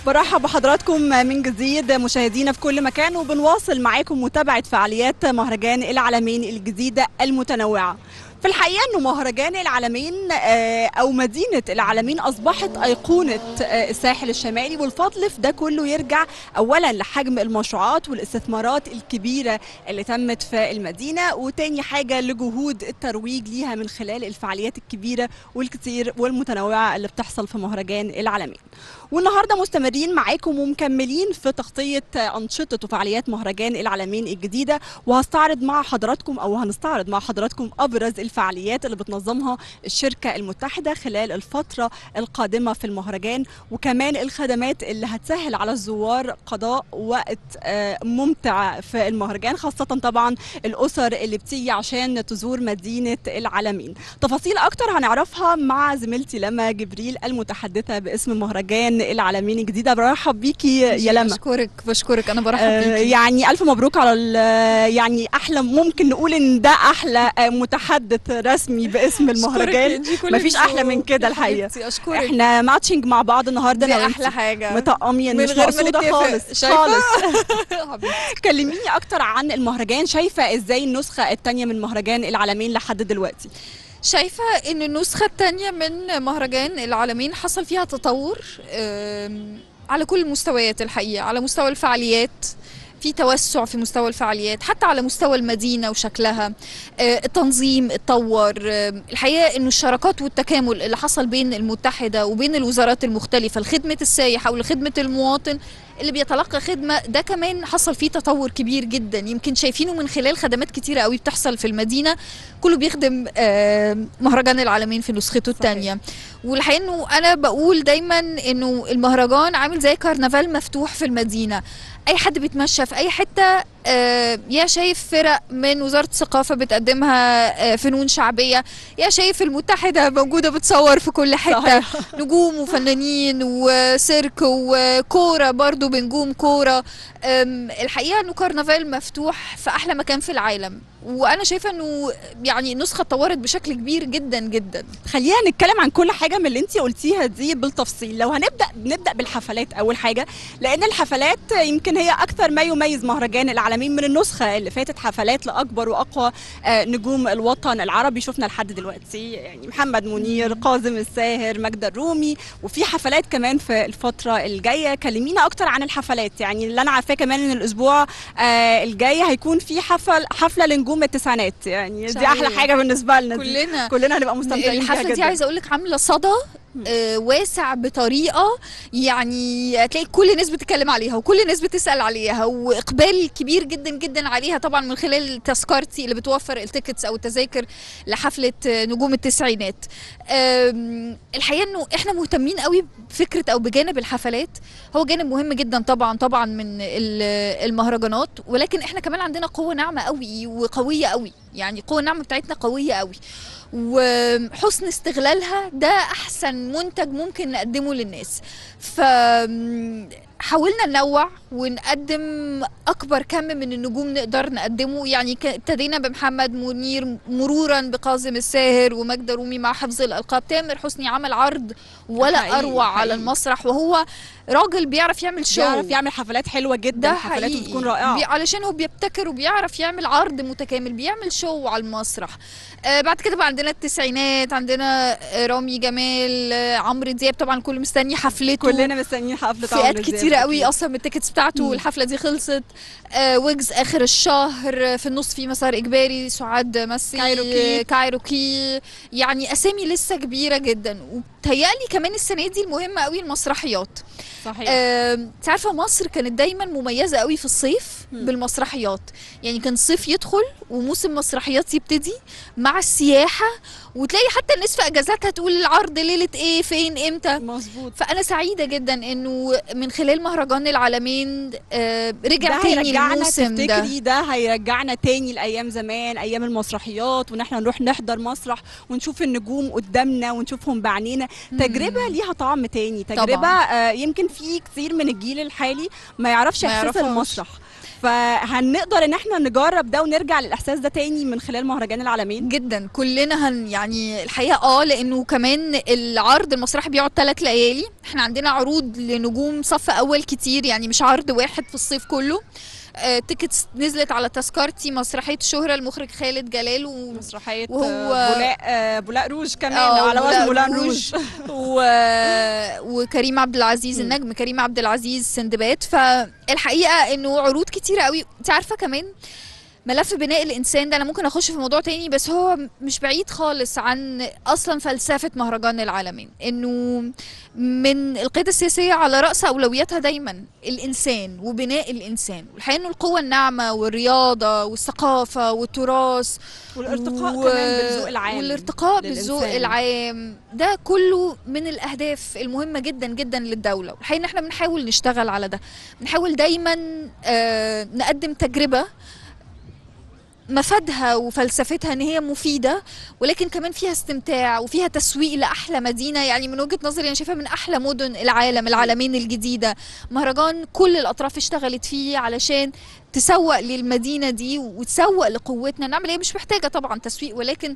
برحب بحضراتكم من جديد مشاهدينا في كل مكان وبنواصل معاكم متابعة فعاليات مهرجان العالمين الجديدة المتنوعة في الحقيقة أنه مهرجان العالمين أو مدينة العالمين أصبحت أيقونة الساحل الشمالي والفضل في ده كله يرجع أولا لحجم المشروعات والاستثمارات الكبيرة اللي تمت في المدينة وتاني حاجة لجهود الترويج ليها من خلال الفعاليات الكبيرة والكتير والمتنوعة اللي بتحصل في مهرجان العالمين والنهارده مستمرين معاكم ومكملين في تغطيه انشطه وفعاليات مهرجان العالمين الجديده وهستعرض مع حضراتكم او هنستعرض مع حضراتكم ابرز الفعاليات اللي بتنظمها الشركه المتحده خلال الفتره القادمه في المهرجان وكمان الخدمات اللي هتسهل على الزوار قضاء وقت ممتع في المهرجان خاصه طبعا الاسر اللي بتيجي عشان تزور مدينه العالمين تفاصيل اكتر هنعرفها مع زميلتي لما جبريل المتحدثه باسم مهرجان العالمين الجديده برحب بيكي يا لما بشكرك بشكرك انا برحب بيكي آه يعني الف مبروك على يعني احلى ممكن نقول ان ده احلى متحدث رسمي باسم المهرجان مفيش احلى من كده الحقيقه اشكرك احنا ماتشنج مع بعض النهارده دي احلى حاجه مطقمين من مش غير مقصوده خالص شايفة؟ خالص كلميني اكتر عن المهرجان شايفه ازاي النسخه الثانيه من مهرجان العالمين لحد دلوقتي شايفة ان النسخة التانية من مهرجان العالمين حصل فيها تطور آم، على كل المستويات الحقيقة على مستوى الفعاليات في توسع في مستوى الفعاليات حتى على مستوى المدينة وشكلها آه، التنظيم اتطور آه، الحقيقة انه الشراكات والتكامل اللي حصل بين المتحدة وبين الوزارات المختلفة لخدمة السايح او لخدمة المواطن اللي بيتلقى خدمة ده كمان حصل فيه تطور كبير جدا يمكن شايفينه من خلال خدمات كتيرة قوي بتحصل في المدينة كله بيخدم آه، مهرجان العالمين في نسخته الثانية والحقيقة انه انا بقول دايما انه المهرجان عامل زي كرنفال مفتوح في المدينة اي حد بيتمشى في اي حتة آه، يا شايف فرق من وزارة الثقافة بتقدمها آه، فنون شعبية يا شايف المتحدة موجودة بتصور في كل حتة صحيح. نجوم وفنانين وسيرك وكورة برضو بنجوم كورة أم، الحقيقة انه كرنفال مفتوح في احلى مكان في العالم وانا شايفة انه يعني النسخة اتطورت بشكل كبير جدا جدا خلينا نتكلم عن كل حاجه من اللي انت قلتيها دي بالتفصيل لو هنبدا نبدا بالحفلات اول حاجه لان الحفلات يمكن هي اكثر ما يميز مهرجان العالمين من النسخه اللي فاتت حفلات لاكبر واقوى آه، نجوم الوطن العربي شفنا لحد دلوقتي يعني محمد منير قاسم الساهر ماجدة الرومي وفي حفلات كمان في الفتره الجايه كلمينا اكتر عن الحفلات يعني اللي انا عارفاه كمان ان الاسبوع آه، الجاي هيكون في حفل حفله لنجوم التسعينات يعني دي صحيح. احلى حاجه بالنسبه لنا دي. كلنا كلنا هنبقى مستمتعين بيها الحفلة دي جدا. عايزة اقول لك عاملة صدى آه، واسع بطريقة يعني هتلاقي كل الناس بتتكلم عليها وكل الناس بتسأل عليها وإقبال كبير جدا جدا عليها طبعا من خلال تذكرتي اللي بتوفر التيكتس أو التذاكر لحفلة آه، نجوم التسعينات آم، الحقيقة إنه إحنا مهتمين قوي بفكرة أو بجانب الحفلات هو جانب مهم جدا طبعا طبعا من ال- المهرجانات ولكن إحنا كمان عندنا قوة ناعمة قوي وقوية قوي يعني القوة الناعمة بتاعتنا قوية قوي وحسن استغلالها ده احسن منتج ممكن نقدمه للناس ف حاولنا ننوع ونقدم اكبر كم من النجوم نقدر نقدمه يعني ك- ابتدينا بمحمد منير مرورا بقاسم الساهر وماجدة رومي مع حفظ الالقاب تامر حسني عمل عرض ولا حقيقي، اروع على حقيقي. المسرح وهو راجل بيعرف يعمل شو بيعرف يعمل حفلات حلوه جدا ده حفلاته حقيقي بتكون رائعه بي علشان هو بيبتكر وبيعرف يعمل عرض متكامل بيعمل شو على المسرح آه بعد كده بقى عندنا التسعينات عندنا آه رامي جمال آه عمرو دياب طبعا كل مستني حفلته كلنا مستنيين حفله فئات عمرو دياب كتيرة قوي أكيد. اصلا من التيكتس بتاعته مم. والحفله دي خلصت آه ويجز اخر الشهر آه، في النص في مسار اجباري سعاد مسي كايروكي. آه، كايروكي يعني اسامي لسه كبيره جدا وبتهيألي كمان السنه دي المهمه قوي المسرحيات صحيح آم، انت عارفه مصر كانت دايما مميزه قوي في الصيف مم. بالمسرحيات يعني كان الصيف يدخل وموسم مسرحيات يبتدي مع السياحه وتلاقي حتى الناس في اجازاتها تقول العرض ليله ايه فين امتى مظبوط فانا سعيده جدا انه من خلال مهرجان العالمين آه، رجع ده تاني هيرجعنا الموسم ده تفتكري ده هيرجعنا تاني لايام زمان ايام المسرحيات وان احنا نروح نحضر مسرح ونشوف النجوم قدامنا ونشوفهم بعينينا تجربه ليها طعم تاني تجربه طبعاً. آه يمكن في كتير من الجيل الحالي ما يعرفش ما احساس يعرفهاش. المسرح فهنقدر ان احنا نجرب ده ونرجع للاحساس ده تاني من خلال مهرجان العالمين جدا كلنا هن يعني الحقيقه اه لانه كمان العرض المسرحي بيقعد ثلاث ليالي احنا عندنا عروض لنجوم صف اول كتير يعني مش عرض واحد في الصيف كله آه تيكتس نزلت على تذكرتي مسرحيه الشهره المخرج خالد جلال و... مسرحيه وهو- آه، بولاق آه، بولاق روج كمان آه، على بولاق وزن مولان روج. روج و... وكريم عبد العزيز مم. النجم كريم عبد العزيز سندباد فالحقيقه انه عروض كتيره قوي انت عارفه كمان ملف بناء الانسان ده انا ممكن اخش في موضوع تاني بس هو مش بعيد خالص عن اصلا فلسفه مهرجان العالمين انه من القيادة السياسية على رأس أولوياتها دايما الإنسان وبناء الإنسان والحقيقة إنه القوة الناعمة والرياضة والثقافة والتراث والارتقاء و- كمان بالذوق العام والارتقاء بالذوق للإنسان. العام ده كله من الاهداف المهمه جدا جدا للدوله والحقيقه ان احنا بنحاول نشتغل على ده بنحاول دايما آه نقدم تجربه مفادها وفلسفتها ان هي مفيده ولكن كمان فيها استمتاع وفيها تسويق لاحلى مدينه يعني من وجهه نظري انا شايفها من احلى مدن العالم العالمين الجديده مهرجان كل الاطراف اشتغلت فيه علشان تسوق للمدينه دي وتسوق لقوتنا نعمل ايه مش محتاجه طبعا تسويق ولكن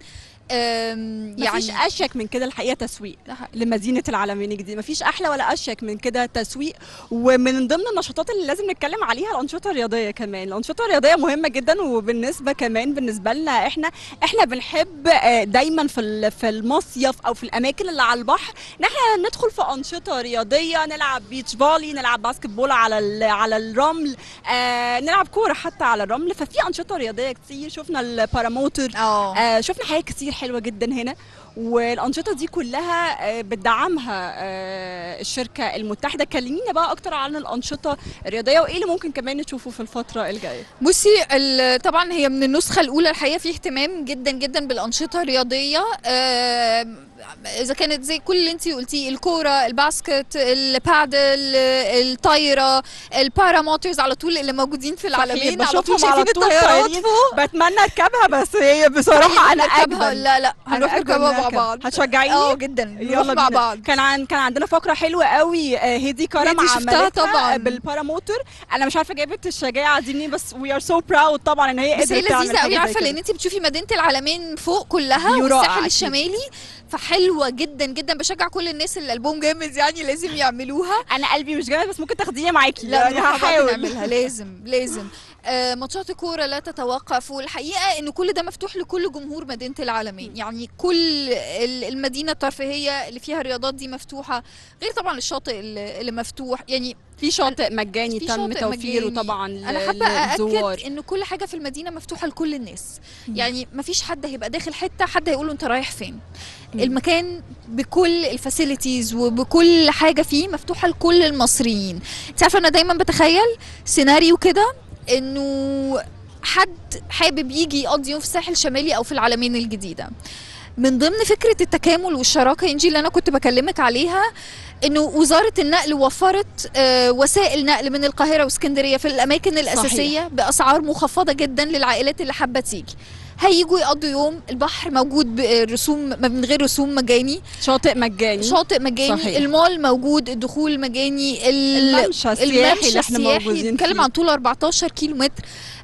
آم، مفيش يعني اشيك من كده الحقيقه تسويق ده حقيقي. لمدينه العالمين الجديده مفيش احلى ولا اشيك من كده تسويق ومن ضمن النشاطات اللي لازم نتكلم عليها الانشطه الرياضيه كمان الانشطه الرياضيه مهمه جدا وبالنسبه كمان بالنسبه لنا احنا احنا بنحب آه، دايما في ال- في المصيف او في الاماكن اللي على البحر ان احنا ندخل في انشطه رياضيه نلعب بيتش فولي نلعب باسكت بول على ال- على الرمل آه، نلعب كوره حتى على الرمل ففي انشطه رياضيه كتير شفنا الباراموتر اه آه شفنا حاجات كتير حلوه جدا هنا والانشطه دي كلها آه بتدعمها آه الشركه المتحده كلمينا بقى اكتر عن الانشطه الرياضيه وايه اللي ممكن كمان نشوفه في الفتره الجايه بصي ال- طبعا هي من النسخه الاولى الحقيقه في اهتمام جدا جدا بالانشطه الرياضيه آم، اذا كانت زي كل اللي انت قلتيه الكوره الباسكت البادل الطايره الباراموترز على طول اللي موجودين في العالمين على طول بشوفهم على شايفين طول الطيارات طايرين. بتمنى اركبها بس هي بصراحه انا نركبها اجمل لا لا أنا هنروح أجمل نركبها مع نركب. بعض هتشجعيني اه جدا نروح مع بينا. بعض كان عن كان عندنا فقره حلوه قوي آه، هدي كرم هدي شفتها عملتها طبعاً. بالباراموتر انا مش عارفه جابت الشجاعه دي منين بس وي ار سو براود طبعا ان هي بس هي قدرت تعمل لذيذه حاجة قوي زي عارفه كده. لان انت بتشوفي مدينه العالمين فوق كلها دي رائعة والساحل أكيد. الشمالي فحلوه جدا جدا بشجع كل الناس اللي قلبهم جامد يعني لازم يعملوها انا قلبي مش جامد بس ممكن تاخديني معاكي لا يعني نروح مع بعض هحاول نعملها لازم لازم آه ماتشات الكوره لا تتوقف والحقيقه ان كل ده مفتوح لكل جمهور مدينه العالمين يعني كل ال- المدينه الترفيهيه اللي فيها الرياضات دي مفتوحه غير طبعا الشاطئ اللي اللي مفتوح يعني في شاطئ مجاني في تم شاطئ توفيره مجاني. طبعا انا حابه للزوار ااكد ان كل حاجه في المدينه مفتوحه لكل الناس مم. يعني مفيش حد هيبقى داخل حته حد هيقول له انت رايح فين مم. المكان بكل الفاسيلتيز وبكل حاجه فيه مفتوحه لكل المصريين انت عارفه انا دايما بتخيل سيناريو كده انه حد حابب يجي يقضي يوم في الساحل الشمالي او في العلمين الجديده من ضمن فكره التكامل والشراكه انجي اللي انا كنت بكلمك عليها انه وزاره النقل وفرت آه، وسائل نقل من القاهره واسكندريه في الاماكن الاساسيه باسعار مخفضه جدا للعائلات اللي حابه تيجي هيجوا يقضوا يوم البحر موجود برسوم من غير رسوم مجاني شاطئ مجاني شاطئ مجاني صحيح. المول موجود الدخول مجاني ال- الممشى السياحي اللي احنا السياحي موجودين بنتكلم فيه. عن طول 14 كيلو متر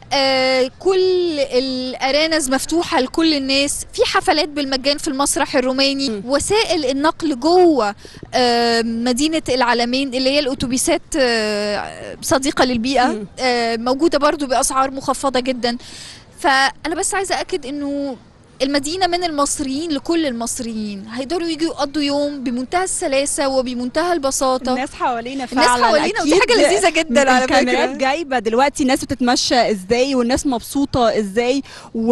آه كل الارانز مفتوحه لكل الناس في حفلات بالمجان في المسرح الروماني م. وسائل النقل جوه آه مدينه العالمين اللي هي الاتوبيسات آه صديقه للبيئه م. آه موجوده برضو باسعار مخفضه جدا فانا بس عايزه اكد انه المدينه من المصريين لكل المصريين هيقدروا يجوا يقضوا يوم بمنتهى السلاسه وبمنتهى البساطه الناس حوالينا الناس فعلا حوالينا ودي أكيد حاجه لذيذه جدا على الكاميرات فكره جايبه دلوقتي ناس بتتمشى ازاي والناس مبسوطه ازاي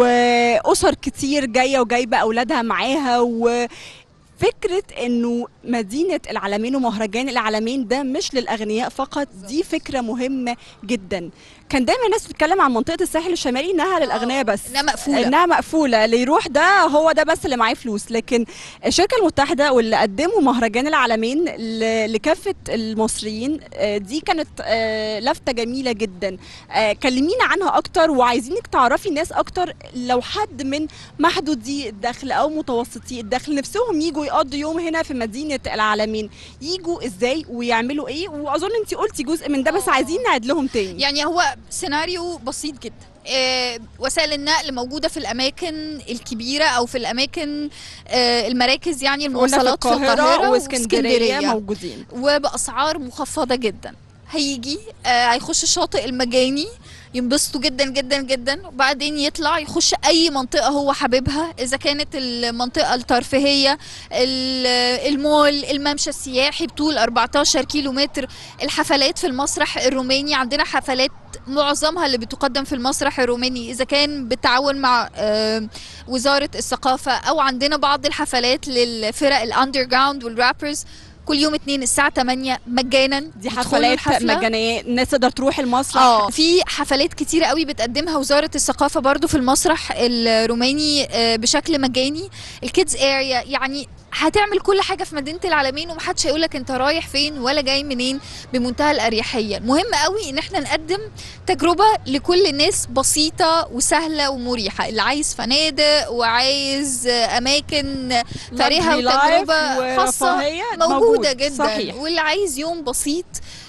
واسر كتير جايه وجايبه اولادها معاها و فكرة انه مدينة العالمين ومهرجان العالمين ده مش للاغنياء فقط دي فكرة مهمة جدا كان دايما الناس بتتكلم عن منطقة الساحل الشمالي انها للاغنياء بس انها مقفوله انها مقفوله اللي يروح ده هو ده بس اللي معاه فلوس لكن الشركه المتحده واللي قدموا مهرجان العالمين ل- لكافه المصريين آه، دي كانت آه، لفته جميله جدا آه، كلمينا عنها اكتر وعايزينك تعرفي ناس اكتر لو حد من محدودي الدخل او متوسطي الدخل نفسهم يجوا يقضوا يوم هنا في مدينه العالمين يجوا ازاي ويعملوا ايه واظن انت قلتي جزء من ده بس آه. عايزين نعيد لهم تاني يعني هو سيناريو بسيط جدا آه، وسائل النقل موجودة في الأماكن الكبيرة أو في الأماكن آه، المراكز يعني قلنا في المواصلات في القاهرة القاهرة واسكندرية موجودين وبأسعار مخفضة جدا هيجي آه، هيخش الشاطئ المجاني ينبسطوا جدا جدا جدا وبعدين يطلع يخش اي منطقه هو حاببها اذا كانت المنطقه الترفيهيه ال- المول الممشى السياحي بطول 14 كيلو متر الحفلات في المسرح الروماني عندنا حفلات معظمها اللي بتقدم في المسرح الروماني اذا كان بالتعاون مع آه، وزاره الثقافه او عندنا بعض الحفلات للفرق الاندر جراوند والرابرز كل يوم اتنين الساعة 8 مجانا دي يدخلوا حفلات الحفلة. مجانية الناس تقدر تروح المسرح اه في حفلات كتيرة قوي بتقدمها وزارة الثقافة برضو في المسرح الروماني آه، بشكل مجاني الكيدز اريا يعني هتعمل كل حاجة في مدينة العالمين ومحدش هيقولك انت رايح فين ولا جاي منين بمنتهى الأريحية مهم قوي ان احنا نقدم تجربة لكل الناس بسيطة وسهلة ومريحة اللي عايز فنادق وعايز آه، أماكن فارهة Luxury life وتجربة خاصة ورفاهية موجودة موجود. جدا صحيح واللي عايز يوم بسيط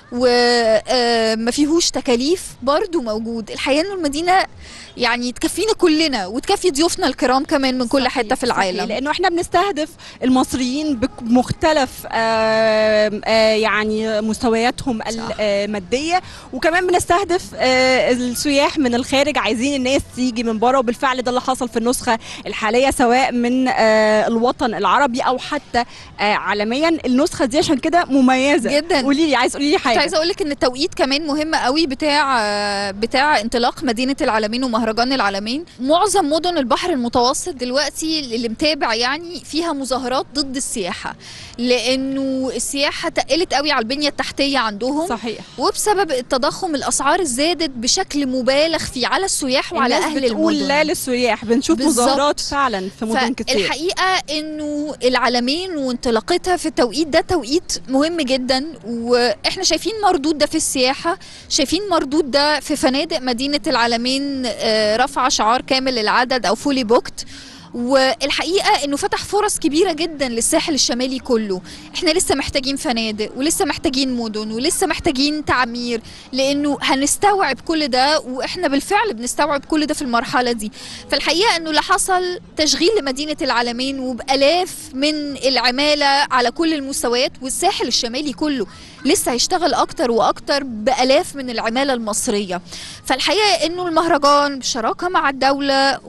وما فيهوش تكاليف برضو موجود الحقيقة انه المدينة يعني تكفينا كلنا وتكفي ضيوفنا الكرام كمان من كل صحيح، حتة في صحيح، العالم لانه احنا بنستهدف المصريين بمختلف آه، آه، يعني مستوياتهم صح. الماديه وكمان بنستهدف آه، السياح من الخارج عايزين الناس تيجي من بره وبالفعل ده اللي حصل في النسخه الحاليه سواء من آه، الوطن العربي او حتى آه، عالميا النسخه دي عشان كده مميزه جدا قولي لي عايز قولي لي كنت حاجه عايزه اقول لك ان التوقيت كمان مهم قوي بتاع بتاع انطلاق مدينه العالمين ومهرجان العالمين معظم مدن البحر المتوسط دلوقتي اللي متابع يعني فيها مظاهرات ضد السياحه لانه السياحه تقلت قوي على البنيه التحتيه عندهم صحيح وبسبب التضخم الاسعار زادت بشكل مبالغ فيه على السياح وعلى الناس اهل بتقول المدن لا للسياح بنشوف بالظبط. مظاهرات فعلا في مدن كتير فالحقيقه انه العالمين وانطلاقتها في التوقيت ده توقيت مهم جدا واحنا شايفين مردود ده في السياحه شايفين مردود ده في فنادق مدينه العالمين آه، رفع شعار كامل العدد او فولي بوكت والحقيقه انه فتح فرص كبيره جدا للساحل الشمالي كله احنا لسه محتاجين فنادق ولسه محتاجين مدن ولسه محتاجين تعمير لانه هنستوعب كل ده واحنا بالفعل بنستوعب كل ده في المرحله دي فالحقيقه انه اللي حصل تشغيل لمدينه العالمين وبالاف من العماله على كل المستويات والساحل الشمالي كله لسه هيشتغل اكتر واكتر بالاف من العماله المصريه فالحقيقه انه المهرجان بشراكه مع الدوله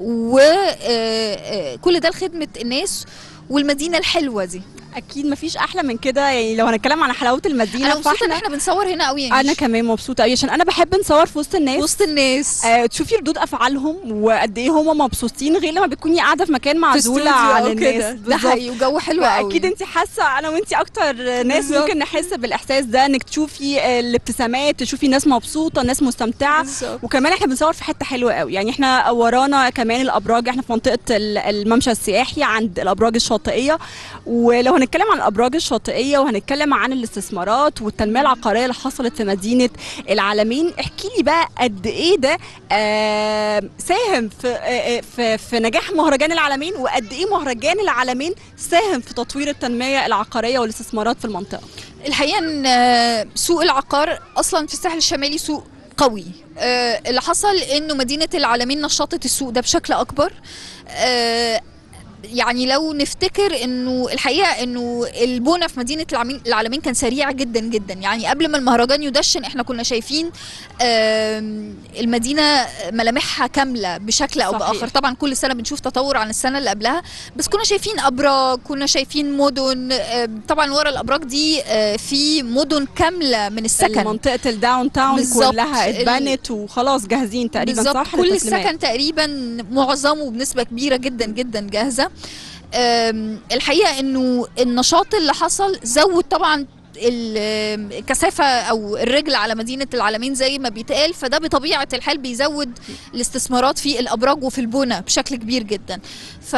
وكل ده لخدمه الناس والمدينه الحلوه دي اكيد مفيش احلى من كده يعني لو هنتكلم على حلاوه المدينه انا مبسوطه ان فاحنا احنا بنصور هنا قوي يعني انا كمان مبسوطه قوي عشان انا بحب نصور في وسط الناس وسط الناس آه تشوفي ردود افعالهم وقد ايه هم مبسوطين غير لما بتكوني قاعده في مكان في معزوله استوديو عن أو الناس كده. ده بالظبط. حقيقي وجو حلو قوي اكيد انت حاسه انا وانت اكتر ناس بالظبط. ممكن نحس بالاحساس ده انك تشوفي آه، الابتسامات تشوفي ناس مبسوطه ناس مستمتعه بالظبط. وكمان احنا بنصور في حته حلوه قوي يعني احنا ورانا كمان الابراج احنا في منطقه ال- الممشى السياحي عند الابراج الشاطئيه ولو هنتكلم عن الابراج الشاطئيه وهنتكلم عن الاستثمارات والتنميه العقاريه اللي حصلت في مدينه العالمين احكي لي بقى قد ايه ده آه ساهم في آه في في نجاح مهرجان العالمين وقد ايه مهرجان العالمين ساهم في تطوير التنميه العقاريه والاستثمارات في المنطقه الحقيقه ان آه، سوق العقار اصلا في الساحل الشمالي سوق قوي آه، اللي حصل انه مدينه العالمين نشطت السوق ده بشكل اكبر آه، يعني لو نفتكر انه الحقيقه انه البنى في مدينه العالمين العالمين كان سريع جدا جدا يعني قبل ما المهرجان يدشن احنا كنا شايفين آم، المدينه ملامحها كامله بشكل او صحيح. باخر طبعا كل سنه بنشوف تطور عن السنه اللي قبلها بس كنا شايفين ابراج كنا شايفين مدن آم، طبعا ورا الابراج دي آه، في مدن كامله من السكن منطقه الداون تاون بالظبط. كلها ال- اتبنت وخلاص جاهزين تقريبا بالظبط صح كل للتسليمات. السكن تقريبا معظمه بنسبه كبيره جدا جدا جاهزه أم، الحقيقه انه النشاط اللي حصل زود طبعا ال- الكثافه او الرجل على مدينه العالمين زي ما بيتقال فده بطبيعه الحال بيزود الاستثمارات في الابراج وفي البنى بشكل كبير جدا ف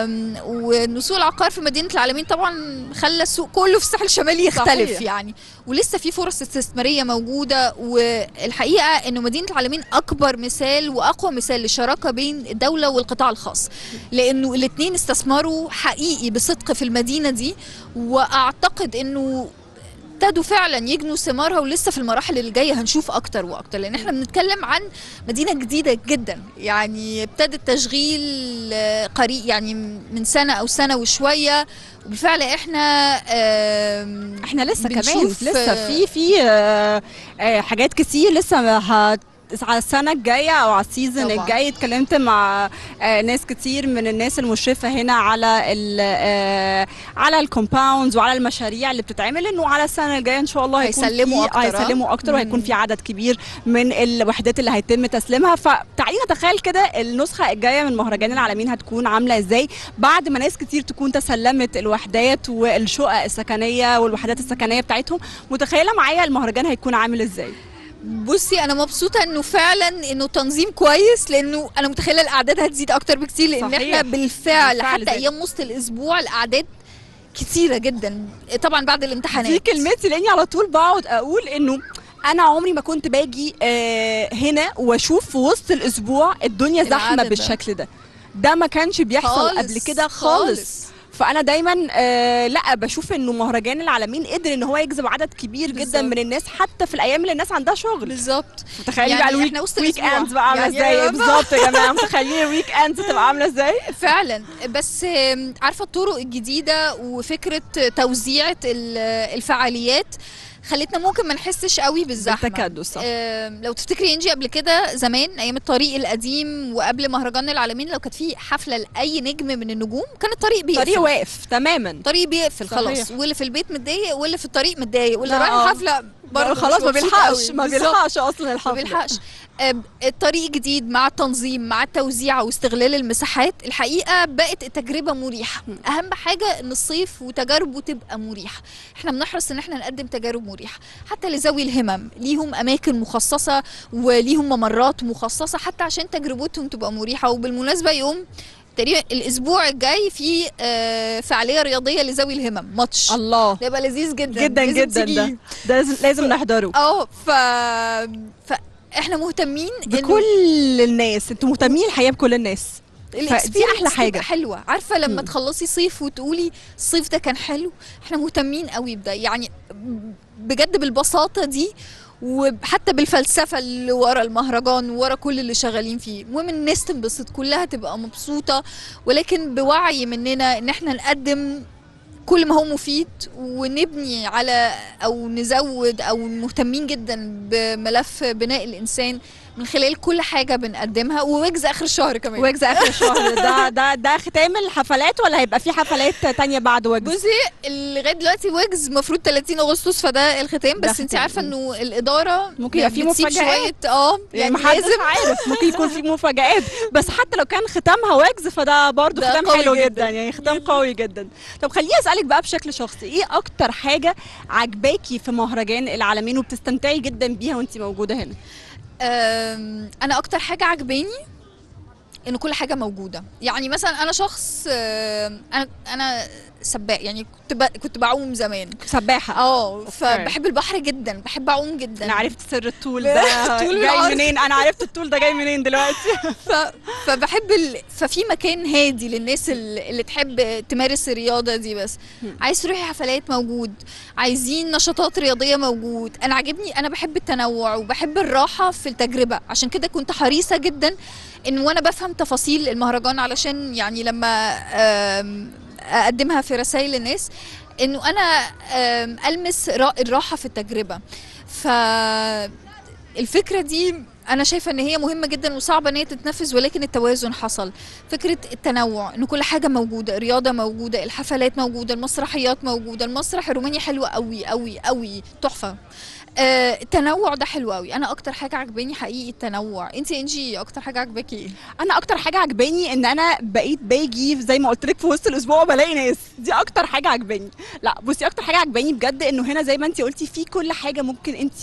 ونسوق العقار في مدينه العالمين طبعا خلى السوق كله في الساحل الشمالي يختلف صحيح. يعني ولسه في فرص استثماريه موجوده والحقيقه انه مدينه العالمين اكبر مثال واقوى مثال للشراكه بين الدوله والقطاع الخاص لانه الاثنين استثمروا حقيقي بصدق في المدينه دي واعتقد انه ابتدوا فعلا يجنوا ثمارها ولسه في المراحل اللي جايه هنشوف اكتر واكتر لان احنا بنتكلم عن مدينه جديده جدا يعني ابتدى التشغيل آه، قريب يعني من سنه او سنه وشويه وبالفعل احنا آم، احنا لسه كمان بنشوف، لسه آه، في في آه، آه، حاجات كتير لسه هت على السنة الجاية أو على السيزون طبعاً. الجاي اتكلمت مع آه، ناس كتير من الناس المشرفة هنا على ال آه، على الكومباوندز وعلى المشاريع اللي بتتعمل إنه على السنة الجاية إن شاء الله هيكون هيسلموا في- أكتر، آه. هيسلموا أكتر وهيكون مم. في عدد كبير من الوحدات اللي هيتم تسليمها فتعالي نتخيل كده النسخة الجاية من مهرجان العالمين هتكون عاملة إزاي بعد ما ناس كتير تكون تسلمت الوحدات والشقق السكنية والوحدات السكنية بتاعتهم متخيلة معايا المهرجان هيكون عامل إزاي بصي انا مبسوطه انه فعلا انه تنظيم كويس لانه انا متخيله الاعداد هتزيد اكتر بكتير لان صحيح. احنا بالفعل, بالفعل حتى زادت. ايام وسط الاسبوع الاعداد كتيره جدا طبعا بعد الامتحانات دي كلمتي لاني على طول بقعد اقول انه انا عمري ما كنت باجي آه هنا واشوف في وسط الاسبوع الدنيا زحمه العدد ده. بالشكل ده ده ما كانش بيحصل خالص، قبل كده خالص, فانا دايما آه لا بشوف انه مهرجان العالمين قدر ان هو يجذب عدد كبير جدا بالظبط. من الناس حتى في الايام اللي الناس عندها شغل بالظبط متخيلي يعني بقى الويك إحنا وسط ويك الأسبوع. اندز بقى عامله يعني ازاي يا بالظبط يا جماعه متخيلين الويك اندز تبقى عامله ازاي فعلا بس آم، عارفه الطرق الجديده وفكره توزيعه ال- الفعاليات خلتنا ممكن ما نحسش قوي بالزحمه بالتكدس صح آم، لو تفتكري انجي قبل كده زمان ايام الطريق القديم وقبل مهرجان العالمين لو كانت في حفله لاي نجم من النجوم كان الطريق بيقفل طريق واقف تماما الطريق بيقفل صحيح. خلاص واللي في البيت متضايق واللي في الطريق متضايق واللي لا، رايح آه. الحفله برضه خلاص مش ما مبسوط بيلحقش قوي. ما بالظبط. بيلحقش اصلا ما الحفله بيلحقش آم، الطريق جديد مع التنظيم مع التوزيع واستغلال المساحات الحقيقه بقت التجربه مريحه اهم حاجه ان الصيف وتجاربه تبقى مريحه احنا بنحرص ان احنا نقدم تجارب مريحه حتى لذوي الهمم ليهم اماكن مخصصه وليهم ممرات مخصصه حتى عشان تجربتهم تبقى مريحه وبالمناسبه يوم تقريبا الاسبوع الجاي في آه، فعاليه رياضيه لذوي الهمم ماتش الله ده يبقى لذيذ جدا جدا لازم جدا تيجي. ده ده لازم, لازم نحضره اه ف فاحنا مهتمين إنه بكل الناس انتوا مهتمين الحقيقه بكل الناس الاكسبيرينس أحلى حاجة. تبقى حلوه عارفه لما مم. تخلصي صيف وتقولي الصيف ده كان حلو احنا مهتمين قوي بده يعني بجد بالبساطه دي وحتى بالفلسفه اللي ورا المهرجان ورا كل اللي شغالين فيه المهم إن الناس تنبسط كلها تبقى مبسوطه ولكن بوعي مننا ان احنا نقدم كل ما هو مفيد ونبني على او نزود او مهتمين جدا بملف بناء الانسان من خلال كل حاجه بنقدمها ووجز اخر الشهر كمان ويجز اخر الشهر ده ده ده ختام الحفلات ولا هيبقى في حفلات تانية بعد ويجز بصي لغايه دلوقتي ويجز المفروض 30 اغسطس فده الختام ده بس انت ختام. عارفه انه الاداره ممكن يبقى في بتسيب مفاجآت. شويه اه يعني يعني محدش لازم عارف ممكن يكون في مفاجآت بس حتى لو كان ختامها ويجز فده برضه ده ختام قوي حلو جداً. جدا يعني ختام قوي جدا طب خليني اسالك بقى بشكل شخصي ايه اكتر حاجه عجباكي في مهرجان العالمين وبتستمتعي جدا بيها وانت موجوده هنا أم، انا اكتر حاجه عجباني ان كل حاجه موجوده يعني مثلا انا شخص أم، انا انا سباق يعني كنت ب... كنت بعوم زمان سباحه اه فبحب البحر جدا بحب اعوم جدا انا عرفت سر الطول ده الطول جاي بالعرض. منين انا عرفت الطول ده جاي منين دلوقتي ف... فبحب ال... ففي مكان هادي للناس ال- اللي تحب تمارس الرياضه دي بس هم. عايز تروحي حفلات موجود عايزين نشاطات رياضيه موجود انا عاجبني انا بحب التنوع وبحب الراحه في التجربه عشان كده كنت حريصه جدا ان وانا بفهم تفاصيل المهرجان علشان يعني لما آم، اقدمها في رسائل للناس انه انا آم، المس را- الراحه في التجربه ف الفكره دي انا شايفه ان هي مهمه جدا وصعبه ان هي تتنفذ ولكن التوازن حصل فكره التنوع ان كل حاجه موجوده الرياضه موجوده الحفلات موجوده المسرحيات موجوده المسرح الروماني حلو قوي قوي قوي تحفه آه التنوع ده حلو قوي انا اكتر حاجه عجباني حقيقي التنوع انت انجي اكتر حاجه عجباكي ايه انا اكتر حاجه عجباني ان انا بقيت باجي زي ما قلت لك في وسط الاسبوع بلاقي ناس دي اكتر حاجه عجباني لا بصي اكتر حاجه عجباني بجد انه هنا زي ما انت قلتي في كل حاجه ممكن انت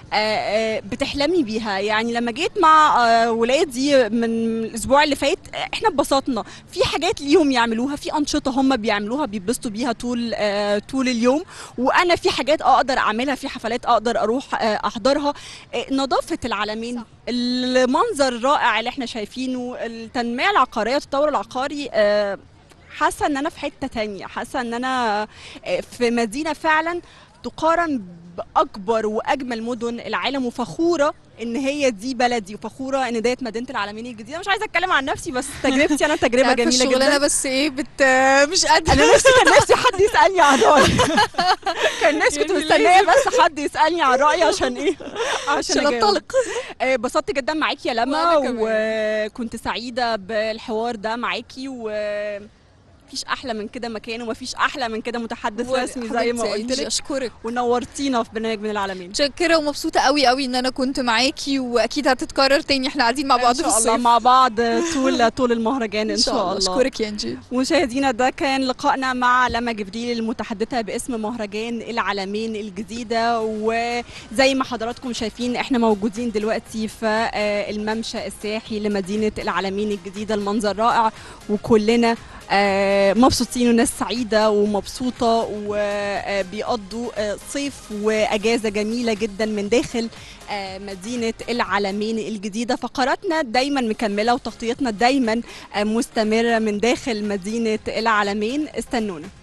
بتحلمي بيها يعني لما جيت مع آه، ولادي من الاسبوع اللي فات آه، احنا اتبسطنا في حاجات ليهم يعملوها في انشطه هم بيعملوها بيتبسطوا بيها طول آه، طول اليوم وانا في حاجات اقدر اعملها في حفلات اقدر اروح آه، احضرها آه، نظافه العالمين صح. المنظر الرائع اللي احنا شايفينه التنميه العقاريه التطور العقاري آه، حاسه ان انا في حته تانية حاسه ان انا آه، في مدينه فعلا تقارن باكبر واجمل مدن العالم وفخوره ان هي دي بلدي وفخوره ان ديت مدينه العالمين الجديده مش عايزه اتكلم عن نفسي بس تجربتي انا تجربه عارفة جميله الشغلانه جدا بس ايه بت مش قادره انا نفسي كان نفسي حد يسالني عن رايي كان نفسي كنت يعني مستنيه بس حد يسالني عن رايي عشان ايه عشان عشان أجاوب. انطلق آه، اتبسطت جدا معاكي يا لما وأنا كمان. وكنت سعيده بالحوار ده معاكي و مفيش احلى من كده مكان ومفيش احلى من كده متحدث رسمي زي ما حبيبتي قلت أنجي، لك اشكرك ونورتينا في برنامج من العالمين متشكره ومبسوطه قوي قوي ان انا كنت معاكي واكيد هتتكرر تاني احنا قاعدين مع بعض ان في شاء الله الصيف مع بعض طول طول المهرجان ان شاء الله اشكرك يا انجي مشاهدينا ده كان لقائنا مع لما جبريل المتحدثة باسم مهرجان العالمين الجديدة وزي ما حضراتكم شايفين احنا موجودين دلوقتي في آه، الممشى السياحي لمدينة العالمين الجديدة المنظر رائع وكلنا آه، مبسوطين وناس سعيدة ومبسوطة وبيقضوا صيف وأجازة جميلة جدا من داخل آه، مدينة العالمين الجديدة فقراتنا دايما مكملة وتغطيتنا دايما آه، مستمرة من داخل مدينة العالمين استنونا